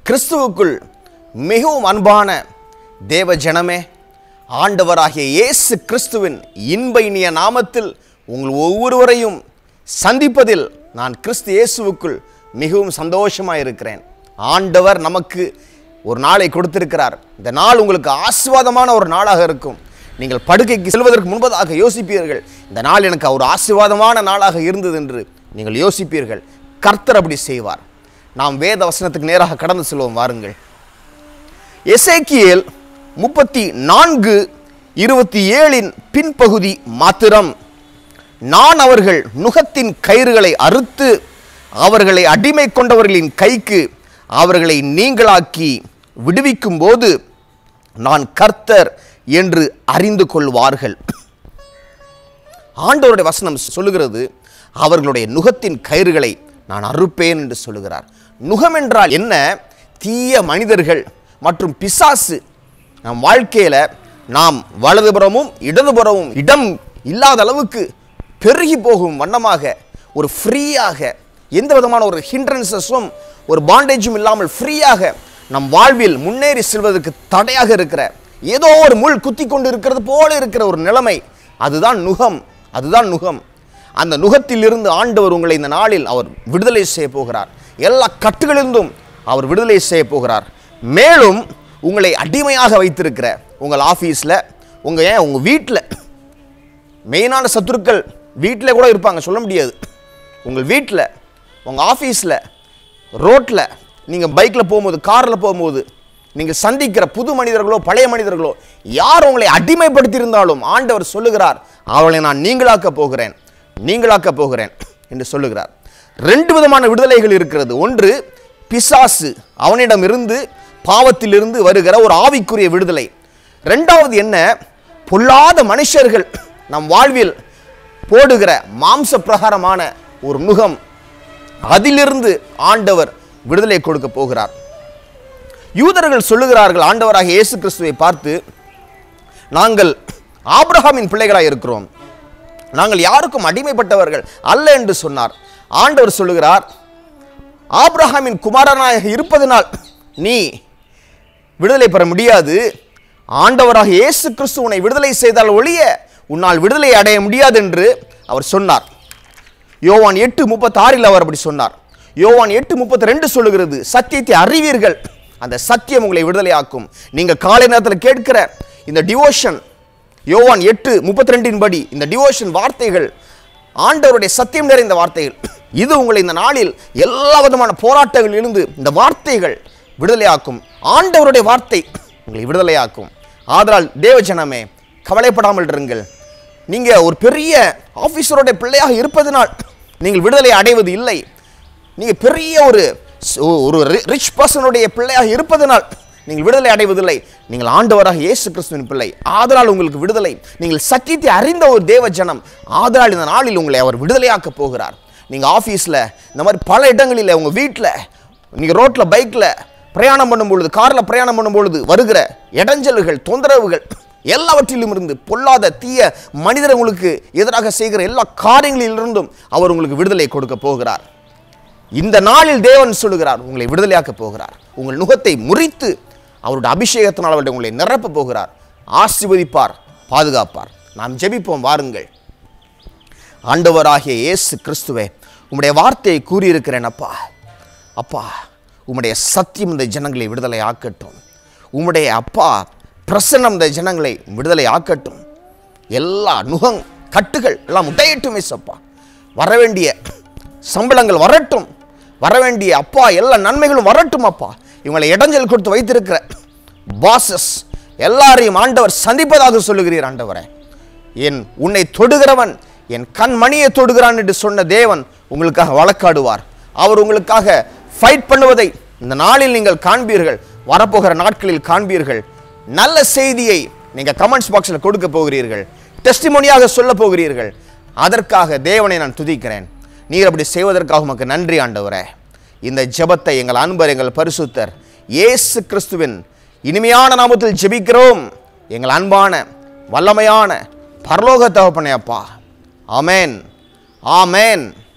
கிறிஸ்துவுக்குள் மிகவும் அன்பான தேவ ஜனமே ஆண்டவராகிய இயேசு கிறிஸ்துவின் இன்ப இனிய நாமத்தில் உங்கள் ஒவ்வொருவரையும் சந்திப்பதில் நான் கிறிஸ்து இயேசுவுக்குள் மிகவும் சந்தோஷமாக இருக்கிறேன் ஆண்டவர் நமக்கு ஒரு நாளை கொடுத்திருக்கிறார் இந்த நாள் உங்களுக்கு ஆசீர்வாதமான ஒரு நாளாக இருக்கும் நீங்கள் படுக்கைக்கு செல்வதற்கு முன்பதாக யோசிப்பீர்கள் இந்த நாள் எனக்கு ஒரு ஆசீர்வாதமான நாளாக இருந்தது என்று நீங்கள் யோசிப்பீர்கள் கர்த்தர் அப்படி செய்வார் நாம் வேத வசனத்துக்கு நேராக கடந்து செல்வோம் வாருங்கள் எசேக்கியேல் முப்பத்தி நான்கு இருபத்தி ஏழின் பின்பகுதி மாத்திரம் நான் அவர்கள் நுகத்தின் கயிறுகளை அறுத்து அவர்களை அடிமை கொண்டவர்களின் கைக்கு அவர்களை நீங்களாக்கி விடுவிக்கும் போது நான் கர்த்தர் என்று அறிந்து கொள்வார்கள் ஆண்டவருடைய வசனம் சொல்லுகிறது அவர்களுடைய நுகத்தின் கயிறுகளை நான் அறுப்பேன் என்று சொல்லுகிறார் நுகம் என்றால் என்ன தீய மனிதர்கள் மற்றும் பிசாசு நம் வாழ்க்கையில் நாம் வலதுபுறமும் இடதுபுறமும் இடம் இல்லாத அளவுக்கு பெருகி போகும் வண்ணமாக ஒரு ஃப்ரீயாக எந்த விதமான ஒரு ஹிண்ட்ரன்சஸும் ஒரு பாண்டேஜும் இல்லாமல் ஃப்ரீயாக நம் வாழ்வில் முன்னேறி செல்வதற்கு தடையாக இருக்கிற ஏதோ ஒரு முள் குத்தி கொண்டு இருக்கிறது போல இருக்கிற ஒரு நிலைமை அதுதான் நுகம் அதுதான் நுகம் அந்த நுகத்திலிருந்து ஆண்டவர் உங்களை இந்த நாளில் அவர் விடுதலை செய்ய போகிறார் எல்லா கட்டுகளிலிருந்தும் அவர் விடுதலை செய்ய போகிறார் மேலும் உங்களை அடிமையாக வைத்திருக்கிற உங்கள் ஆஃபீஸில் உங்கள் ஏன் உங்கள் வீட்டில் மெயினான சத்துருக்கள் வீட்டில் கூட இருப்பாங்க சொல்ல முடியாது உங்கள் வீட்டில் உங்கள் ஆஃபீஸில் ரோட்டில் நீங்கள் பைக்கில் போகும்போது காரில் போகும்போது நீங்கள் சந்திக்கிற புது மனிதர்களோ பழைய மனிதர்களோ யார் உங்களை அடிமைப்படுத்தியிருந்தாலும் ஆண்டவர் சொல்லுகிறார் அவளை நான் நீங்களாக்க போகிறேன் நீங்களாக்க போகிறேன் என்று சொல்லுகிறார் ரெண்டு விதமான விடுதலைகள் இருக்கிறது ஒன்று பிசாசு அவனிடமிருந்து பாவத்திலிருந்து வருகிற ஒரு ஆவிக்குரிய விடுதலை ரெண்டாவது என்ன பொல்லாத மனுஷர்கள் நம் வாழ்வில் போடுகிற மாம்ச பிரகாரமான ஒரு நுகம் அதிலிருந்து ஆண்டவர் விடுதலை கொடுக்க போகிறார் யூதர்கள் சொல்லுகிறார்கள் ஆண்டவராக இயேசு கிறிஸ்துவை பார்த்து நாங்கள் ஆபிரகாமின் பிள்ளைகளாய் இருக்கிறோம் நாங்கள் யாருக்கும் அடிமைப்பட்டவர்கள் அல்ல என்று சொன்னார் ஆண்டவர் சொல்லுகிறார் ஆபிரகாமின் குமாரனாக இருப்பதனால் நீ விடுதலை பெற முடியாது ஆண்டவராக இயேசு கிறிஸ்து உன்னை விடுதலை செய்தால் ஒழிய உன்னால் விடுதலை அடைய முடியாது என்று அவர் சொன்னார் யோவான் எட்டு முப்பத்தாறில் அவர் அப்படி சொன்னார் யோவான் எட்டு முப்பத்தி ரெண்டு சொல்லுகிறது சத்தியத்தை அறிவீர்கள் அந்த சத்தியம் உங்களை விடுதலையாக்கும் நீங்கள் காலை நேரத்தில் கேட்கிற இந்த டிவோஷன் யோவான் எட்டு முப்பத்தி ரெண்டின் படி இந்த டிவோஷன் வார்த்தைகள் ஆண்டவருடைய சத்தியம் நிறைந்த வார்த்தைகள் இது உங்களை இந்த நாளில் எல்லா விதமான போராட்டங்களில் இருந்து இந்த வார்த்தைகள் விடுதலையாக்கும் ஆண்டவருடைய வார்த்தை உங்களை விடுதலையாக்கும் ஆதலால் தேவஜனமே கவலைப்படாமல் இருங்கள் நீங்கள் ஒரு பெரிய ஆஃபீஸருடைய பிள்ளையாக இருப்பதனால் நீங்கள் விடுதலை அடைவது இல்லை நீங்கள் பெரிய ஒரு ஸ்- ஒரு ரிச் பர்சனுடைய பிள்ளையாக இருப்பதனால் நீங்கள் விடுதலை அடைவதில்லை நீங்கள் ஆண்டவராக இயேசு கிறிஸ்துவின் பிள்ளை ஆதலால் உங்களுக்கு விடுதலை நீங்கள் சத்தியத்தை அறிந்த ஒரு தேவ ஜனம் ஆதலால் இந்த நாளில் உங்களை அவர் விடுதலையாக்க போகிறார் நீங்கள் ஆஃபீஸில் இந்த மாதிரி பல இடங்களில் உங்கள் வீட்டில் நீங்கள் ரோட்டில் பைக்கில் பிரயாணம் பண்ணும் பொழுது காரில் பிரயாணம் பண்ணும் பொழுது வருகிற இடைஞ்சல்கள் தொந்தரவுகள் எல்லாவற்றிலும் இருந்து பொல்லாத தீய மனிதர் உங்களுக்கு எதிராக செய்கிற எல்லா காரியங்களிலிருந்தும் அவர் உங்களுக்கு விடுதலை கொடுக்க போகிறார் இந்த நாளில் தேவன் சொல்லுகிறார் உங்களை விடுதலையாக்க போகிறார் உங்கள் நுகத்தை முறித்து அவருடைய அபிஷேகத்தினால் அவருடைய உங்களை நிரப்ப போகிறார் ஆசீர்வதிப்பார் பாதுகாப்பார் நாம் ஜெபிப்போம் வாருங்கள் ஆண்டவராகிய இயேசு கிறிஸ்துவே உம்முடைய வார்த்தையை கூறியிருக்கிறேன் அப்பா அப்பா உம்முடைய சத்தியம் இந்த ஜனங்களை விடுதலை ஆக்கட்டும் உம்முடைய அப்பா பிரசன்னம் இந்த ஜனங்களை விடுதலை ஆக்கட்டும் எல்லா நுகங் கட்டுகள் எல்லாம் உடையட்டுமே சப்பா வரவேண்டிய சம்பளங்கள் வரட்டும் வரவேண்டிய அப்பா எல்லா நன்மைகளும் வரட்டும் அப்பா இவங்களை இடைஞ்சல் கொடுத்து வைத்திருக்கிற பாசஸ் எல்லாரையும் ஆண்டவர் சந்திப்பதாக சொல்லுகிறீர் ஆண்டவரே என் உன்னை தொடுகிறவன் என் கண்மணியை தொடுகிறான் என்று சொன்ன தேவன் உங்களுக்காக வழக்காடுவார் அவர் உங்களுக்காக ஃபைட் பண்ணுவதை இந்த நாளில் நீங்கள் காண்பீர்கள் வரப்போகிற நாட்களில் காண்பீர்கள் நல்ல செய்தியை நீங்கள் கமெண்ட்ஸ் பாக்ஸில் கொடுக்க போகிறீர்கள் டெஸ்டிமோனியாக சொல்ல போகிறீர்கள் அதற்காக தேவனை நான் துதிக்கிறேன் நீர் அப்படி செய்வதற்காக உமக்கு நன்றி ஆண்டவரே இந்த ஜெபத்தை எங்கள் அன்பர் எங்கள் பரிசுத்தர் இயேசு கிறிஸ்துவின் இனிமையான நாமத்தில் ஜெபிக்கிறோம் எங்கள் அன்பான வல்லமையான பரலோக தகப்பனே அப்பா ஆமென் ஆமென்